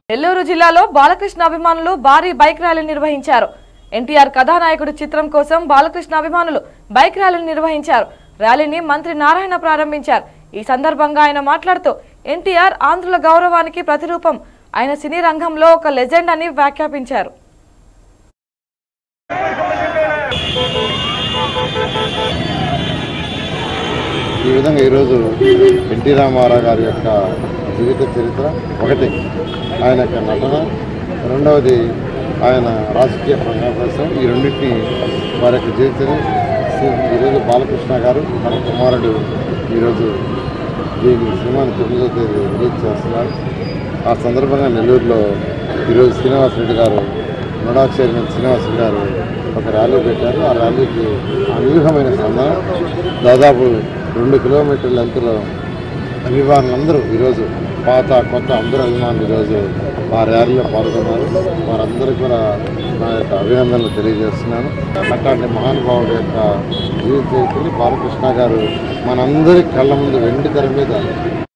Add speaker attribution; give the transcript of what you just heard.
Speaker 1: నెల్లూరు జిల్లాలో బాలకృష్ణ అభిమానులు భారీ బైక్ ర్యాలీ నిర్వహించారు ఎన్టీఆర్ కథానాయకుడు చిత్రం కోసం బాలకృష్ణ అభిమానులు బైక్ ర్యాలీని నిర్వహించారు ర్యాలీని మంత్రి నారాయణ ప్రారంభించారు ఈ సందర్భంగా ఆయన మాట్లాడుతూ ఎన్టీఆర్ ఆంధ్రుల గౌరవానికి ప్రతిరూపం ఆయన సినీ రంగంలో ఒక లెజెండ్ అని వ్యాఖ్యాపించారు
Speaker 2: ఈ విధంగా ఈరోజు ఎన్టీ రామారావు గారి యొక్క జీవిత చరిత్ర ఒకటి ఆయన యొక్క నటన రెండవది ఆయన రాజకీయ ప్రజాప్రసం ఈ రెండింటిని వారి యొక్క జీవితాన్ని ఈరోజు బాలకృష్ణ గారు మన కుమారుడు ఈరోజు దీని సినిమాని తొమ్మిదో తేదీ రిలీజ్ చేస్తున్నారు ఆ సందర్భంగా నెల్లూరులో ఈరోజు శ్రీనివాసరెడ్డి గారు నోడా చైర్మన్ శ్రీనివాసరెడ్డి గారు ఒక ర్యాలీ పెట్టారు ఆ ర్యాలీకి అనూహ్యమైన స్పందన దాదాపు రెండు కిలోమీటర్ల లెంత్లో అభిమానులందరూ ఈరోజు పాత కొత్త అందరూ అభిమానులు ఈరోజు మా ర్యాలీలో పాల్గొన్నారు వారందరికీ కూడా నా యొక్క అభినందనలు తెలియజేస్తున్నాను అట్లాంటి మహానుభావుడి యొక్క జీవిత చరిత్రని బాలకృష్ణ గారు మనందరి కళ్ళ ముందు వెండి తెర మీద